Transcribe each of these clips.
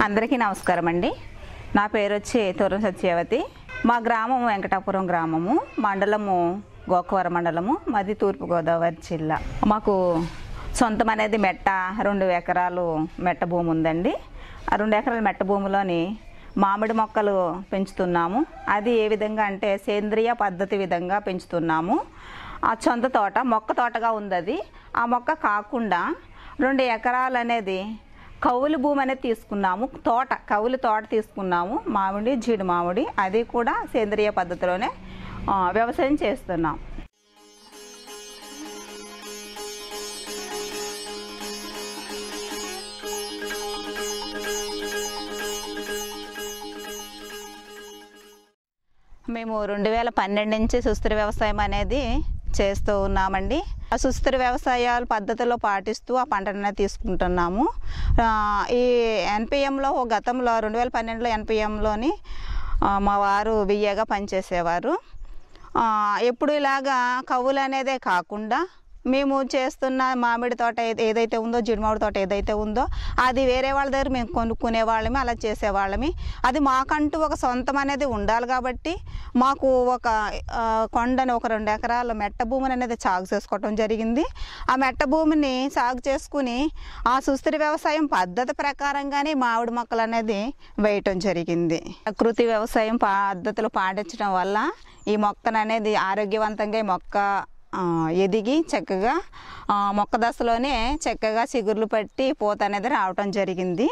అందరికీ నమస్కారం అండి నా పేరు వచ్చి తూరం సత్యవతి మా గ్రామం వెంకటాపురం గ్రామము మండలము గోకవరం మండలము మాది తూర్పుగోదావరి జిల్లా మాకు సొంతం అనేది మెట్ట రెండు ఎకరాలు మెట్ట భూమి ఉందండి ఆ రెండు ఎకరాల మెట్ట భూమిలోని మామిడి మొక్కలు పెంచుతున్నాము అది ఏ విధంగా అంటే సేంద్రియ పద్ధతి విధంగా పెంచుతున్నాము ఆ సొంత తోట మొక్క తోటగా ఉంది అది ఆ మొక్క కాకుండా రెండు ఎకరాలు అనేది కౌలు భూమి అనేది తీసుకున్నాము తోట కౌలు తోట తీసుకున్నాము మామిడి జీడి మామిడి అది కూడా సేంద్రియ పద్ధతిలోనే ఆ, వ్యవసాయం చేస్తున్నాం మేము రెండు వేల పన్నెండు నుంచి సుస్థిర వ్యవసాయం అనేది చేస్తూ ఉన్నామండి ఆ సుస్థిర వ్యవసాయాల పద్ధతిలో పాటిస్తూ ఆ పంటను తీసుకుంటున్నాము ఆ, ఈ ఎన్పిఎంలో గతంలో రెండు వేల పన్నెండులో ఎన్పిఎంలోని మా వారు బియ్యగా పనిచేసేవారు ఆ, ఎప్పుడు ఇలాగా కవులు అనేదే కాకుండా మేము చేస్తున్న మామిడి తోట ఏద- ఏదైతే ఉందో జిడిమామిడి తోట ఏదైతే ఉందో అది వేరే వాళ్ళ దగ్గర మేము కొనుక్కునే వాళ్ళమి అలా చేసేవాళ్ళమి అది మాకంటూ ఒక సొంతం అనేది ఉండాలి కాబట్టి మాకు ఒక ఆ, కొండని ఒక రెండు ఎకరాల మెట్ట భూమిని అనేది సాగు చేసుకోవటం జరిగింది ఆ మెట్ట భూమిని సాగు చేసుకుని ఆ సుస్థిర వ్యవసాయం పద్ధతి ప్రకారంగానే మామిడి మొక్కలు అనేది వేయటం జరిగింది ప్రకృతి వ్యవసాయం పద్ధతులు పాటించడం వల్ల ఈ మొక్కను అనేది ఆరోగ్యవంతంగా ఈ మొక్క ఆ, ఎదిగి చక్కగా ఆ, మొక్క దశలోనే చక్కగా చిగుర్లు పట్టి పూత అనేది రావటం జరిగింది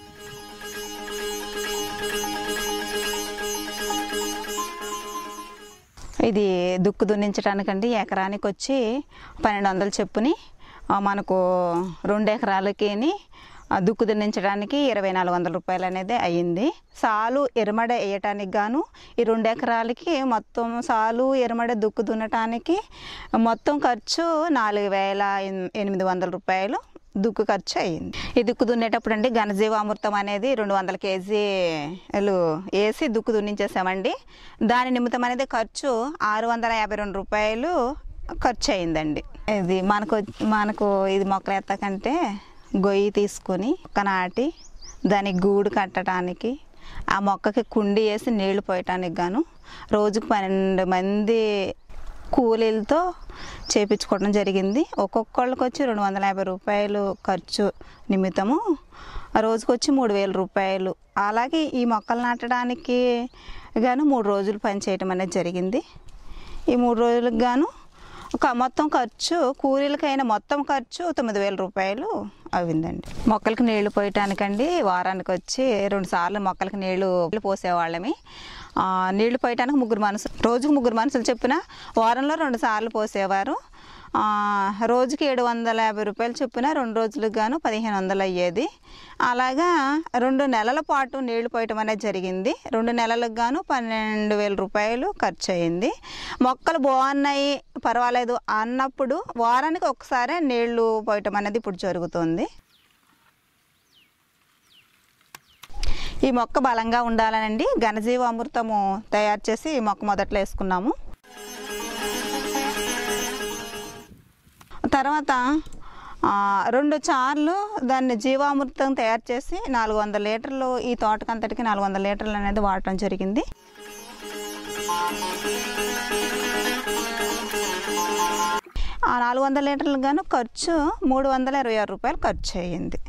ఇది దుక్కు దున్నించడానికండి ఎకరానికి వచ్చి పన్నెండు వందలు చెప్పుని ఆ, మనకు రెండు ఎకరాలకి దుక్కు దున్నించడానికి ఇరవై నాలుగు వందల రూపాయలు అనేది అయ్యింది సాలు ఎరమడ వేయటానికి గాను ఈ రెండు ఎకరాలకి మొత్తం సాలు ఎరమడ దుక్కు దున్నటానికి మొత్తం ఖర్చు నాలుగు వేల ఎన్- ఎనిమిది వందల రూపాయలు దుక్కు ఖర్చు అయ్యింది ఈ దుక్కు దున్నేటప్పుడు అండి ఘనజీవామృతం అనేది రెండు వందల కేజీలు వేసి దుక్కు దున్నించేసామండి దాని నిమిత్తం అనేది ఖర్చు ఆరు వందల యాభై రెండు రూపాయలు ఖర్చు అయిందండి ఇది మనకు మనకు ఇది మొక్కలు ఎత్తకంటే గొయ్యి తీసుకొని మొక్క నాటి దానికి గూడు కట్టడానికి ఆ మొక్కకి కుండి వేసి నీళ్లు పోయటానికి గాను రోజుకు పన్నెండు మంది కూలీలతో చేపించుకోవడం జరిగింది ఒక్కొక్కళ్ళకి వచ్చి రెండు వందల యాభై రూపాయలు ఖర్చు నిమిత్తము రోజుకి వచ్చి మూడు వేల రూపాయలు అలాగే ఈ మొక్కలు నాటడానికి గాను మూడు రోజులు పని చేయటం అనేది జరిగింది ఈ మూడు రోజులకు గాను ఒక మొత్తం ఖర్చు కూలీలకైన మొత్తం ఖర్చు తొమ్మిది వేల రూపాయలు అయిందండి మొక్కలకి నీళ్లు పోయటానికండి వారానికి వచ్చి రెండు సార్లు మొక్కలకి నీళ్లు పోసేవాళ్ళమి ఆ, నీళ్లు పోయటానికి ముగ్గురు మనుషులు రోజుకు ముగ్గురు మనుషులు చెప్పిన వారంలో రెండు సార్లు పోసేవారు ఆ, రోజుకి ఏడు వందల యాభై రూపాయలు చొప్పున రెండు రోజులకు గాను పదిహేను వందలు అయ్యేది అలాగా రెండు నెలల పాటు నీళ్లు పోయటం అనేది జరిగింది రెండు నెలలకు గాను పన్నెండు వేల రూపాయలు ఖర్చు అయింది మొక్కలు బాగున్నాయి పర్వాలేదు అన్నప్పుడు వారానికి ఒకసారి నీళ్లు పోయటం అనేది ఇప్పుడు జరుగుతుంది ఈ మొక్క బలంగా ఉండాలనండి ఘనజీవ అమృతము తయారు చేసి ఈ మొక్క మొదట్లో వేసుకున్నాము తర్వాత ఆ, రెండు చార్లు దాన్ని జీవామృతం తయారు చేసి నాలుగు వందల లీటర్లు ఈ తోటకంతటికి నాలుగు వందల లీటర్లు అనేది వాడటం జరిగింది ఆ నాలుగు వందల లీటర్లు గాను ఖర్చు మూడు వందల ఇరవై ఆరు రూపాయలు ఖర్చు అయ్యింది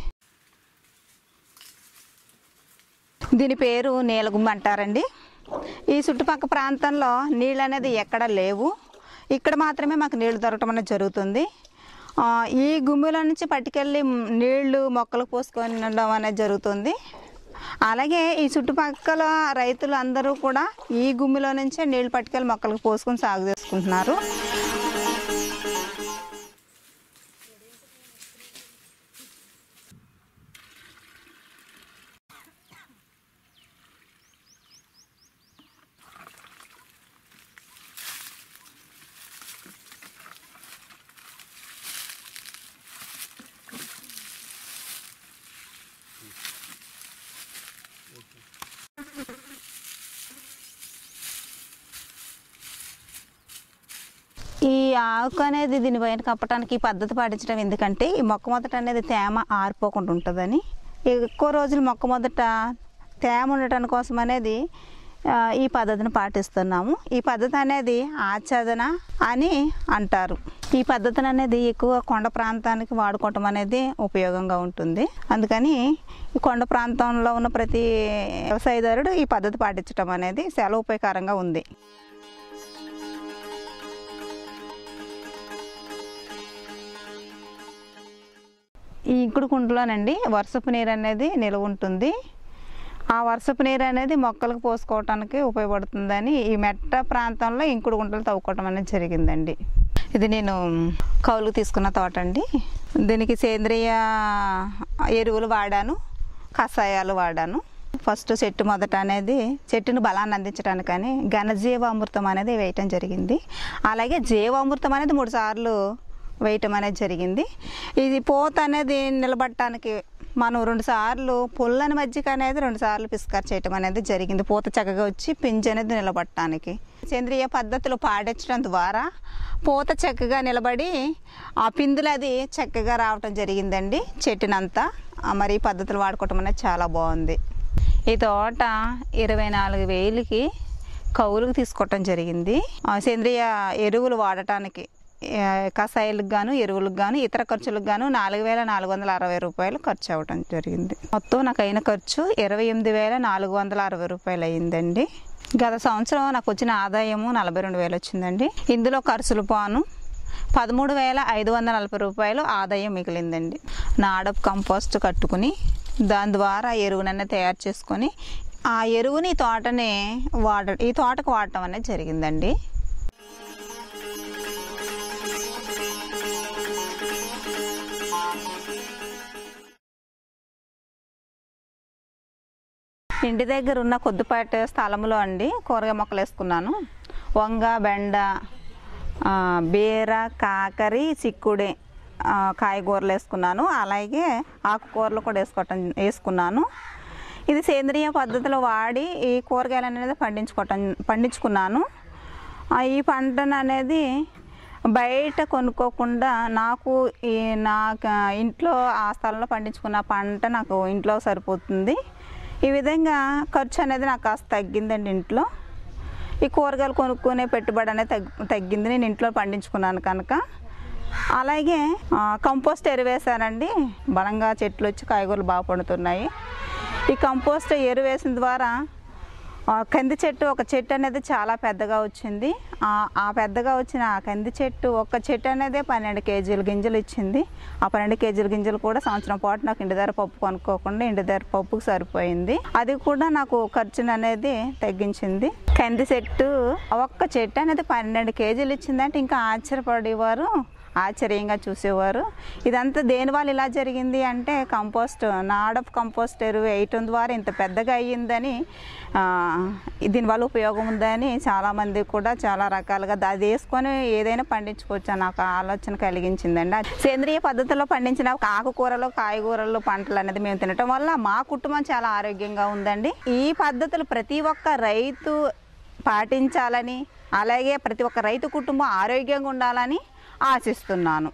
దీని పేరు నీలగుమ్మ అంటారండి ఈ చుట్టుపక్కల ప్రాంతంలో నీళ్ళు అనేది ఎక్కడ లేవు ఇక్కడ మాత్రమే మాకు నీళ్లు దొరకటం అనేది జరుగుతుంది ఆ, ఈ గుమ్మిలో నుంచి పట్టుకెళ్ళి నీళ్లు మొక్కలకు పోసుకొనడం అనేది జరుగుతుంది అలాగే ఈ చుట్టుపక్కల రైతులు అందరూ కూడా ఈ గుమ్మిలో నుంచే నీళ్లు పట్టుకెళ్ళి మొక్కలకు పోసుకొని సాగు చేసుకుంటున్నారు ఈ ఆకు అనేది దీని పైన కప్పటానికి ఈ పద్ధతి పాటించడం ఎందుకంటే ఈ మొక్క మొదట అనేది తేమ ఆరిపోకుండా ఉంటుందని ఎక్కువ రోజులు మొక్క మొదట తేమ ఉండటం కోసం అనేది ఆ, ఈ పద్ధతిని పాటిస్తున్నాము ఈ పద్ధతి అనేది ఆచ్ఛాదన అని అంటారు ఈ పద్ధతిని అనేది ఎక్కువ కొండ ప్రాంతానికి వాడుకోవటం అనేది ఉపయోగంగా ఉంటుంది అందుకని ఈ కొండ ప్రాంతంలో ఉన్న ప్రతి వ్యవసాయదారుడు ఈ పద్ధతి పాటించడం అనేది చాలా ఉపయోగకరంగా ఉంది ఈ ఇంకుడు కుంటలోనండి వర్షపు నీరు అనేది నిల్వ ఉంటుంది ఆ వర్షపు నీరు అనేది మొక్కలకు పోసుకోవటానికి ఉపయోగపడుతుందని ఈ మెట్ట ప్రాంతంలో ఇంకుడు గుంటలు తవ్వుకోవటం అనేది జరిగిందండి ఇది నేను కౌలుకు తీసుకున్న తోట అండి దీనికి సేంద్రియ ఎరువులు వాడాను కషాయాలు వాడాను ఫస్ట్ చెట్టు మొదట అనేది చెట్టును బలాన్ని అందించడానికని ఘనజీవామృతం అనేది వేయటం జరిగింది అలాగే జీవామృతం అనేది మూడు సార్లు వేయటం అనేది జరిగింది ఇది పోత అనేది నిలబడటానికి మనం రెండు సార్లు పుల్లని మజ్జిగ అనేది రెండు సార్లు పిస్కార్ చేయటం అనేది జరిగింది పూత చక్కగా వచ్చి పింజ అనేది నిలబడటానికి సేంద్రియ పద్ధతులు పాటించడం ద్వారా పూత చక్కగా నిలబడి ఆ పిందులు అది చక్కగా రావటం జరిగిందండి చెట్టునంతా ఆ మరి ఈ పద్ధతులు వాడుకోవటం అనేది చాలా బాగుంది ఈ తోట ఇరవై నాలుగు వేలకి కౌలుకు తీసుకోవటం జరిగింది ఆ సేంద్రియ ఎరువులు వాడటానికి ఆ, కషాయాలకు గాను ఎరువులకు గాను ఇతర ఖర్చులకు గాను నాలుగు వేల నాలుగు వందల అరవై రూపాయలు ఖర్చు అవ్వటం జరిగింది మొత్తం నాకు అయిన ఖర్చు ఇరవై ఎనిమిది వేల నాలుగు వందల అరవై రూపాయలు అయ్యిందండి గత సంవత్సరం నాకు వచ్చిన ఆదాయము నలభై రెండు వేలు వచ్చిందండి ఇందులో ఖర్చులు పాను పదమూడు వేల ఐదు వందల నలభై రూపాయలు ఆదాయం మిగిలిందండి నాడప్ కంపోస్ట్ కట్టుకుని దాని ద్వారా ఎరువునన్నీ తయారు చేసుకొని ఆ ఎరువుని ఈ తోటని వాడ ఈ తోటకు వాడటం అనేది జరిగిందండి ఇంటి దగ్గర ఉన్న కొద్దిపాటి స్థలంలో అండి కూరగాయ మొక్కలు వేసుకున్నాను వంగ బెండ ఆ, బీర కాకరి చిక్కుడి ఆ, కాయగూరలు వేసుకున్నాను అలాగే ఆకుకూరలు కూడా వేసుకోవటం వేసుకున్నాను ఇది సేంద్రియ పద్ధతిలో వాడి ఈ కూరగాయలు అనేది పండించుకోవటం పండించుకున్నాను ఆ, ఈ పంటను అనేది బయట కొనుక్కోకుండా నాకు ఈ నా ఇంట్లో ఆ స్థలంలో పండించుకున్న పంట నాకు ఇంట్లో సరిపోతుంది ఈ విధంగా ఖర్చు అనేది నాకు కాస్త తగ్గిందండి ఇంట్లో ఈ కూరగాయలు కొనుక్కునే పెట్టుబడి అనేది తగ్గి తగ్గింది నేను ఇంట్లో పండించుకున్నాను కనుక అలాగే ఆ, కంపోస్ట్ ఎరువు వేసానండి బలంగా చెట్లు వచ్చి కాయగూరలు బాగా పండుతున్నాయి ఈ కంపోస్ట్ ఎరువు వేసిన ద్వారా ఆ, కంది చెట్టు ఒక చెట్టు అనేది చాలా పెద్దగా వచ్చింది ఆ ఆ పెద్దగా వచ్చిన ఆ కంది చెట్టు ఒక చెట్టు అనేది పన్నెండు కేజీల గింజలు ఇచ్చింది ఆ పన్నెండు కేజీల గింజలు కూడా సంవత్సరం పాటు నాకు ఇంటి ధర పప్పు కొనుక్కోకుండా ఇంటి ధర పప్పుకు సరిపోయింది అది కూడా నాకు ఖర్చును అనేది తగ్గించింది కంది చెట్టు ఒక్క చెట్టు అనేది పన్నెండు కేజీలు ఇచ్చిందంటే ఇంకా ఆశ్చర్యపడేవారు ఆశ్చర్యంగా చూసేవారు ఇదంతా దేని వల్ల ఇలా జరిగింది అంటే కంపోస్ట్ నాడప్ కంపోస్ట్ ఎరువు వేయటం ద్వారా ఇంత పెద్దగా అయ్యిందని ఆ, దీనివల్ల ఉపయోగం ఉందని చాలామంది కూడా చాలా రకాలుగా దా- అది వేసుకొని ఏదైనా పండించుకోవచ్చు అని నాకు ఆలోచన కలిగించిందండి అది సేంద్రియ పద్ధతిలో పండించిన ఆకుకూరలు కాయగూరలు పంటలు అనేది మేము తినటం వల్ల మా కుటుంబం చాలా ఆరోగ్యంగా ఉందండి ఈ పద్ధతులు ప్రతి ఒక్క రైతు పాటించాలని అలాగే ప్రతి ఒక్క రైతు కుటుంబం ఆరోగ్యంగా ఉండాలని ఆశిస్తున్నాను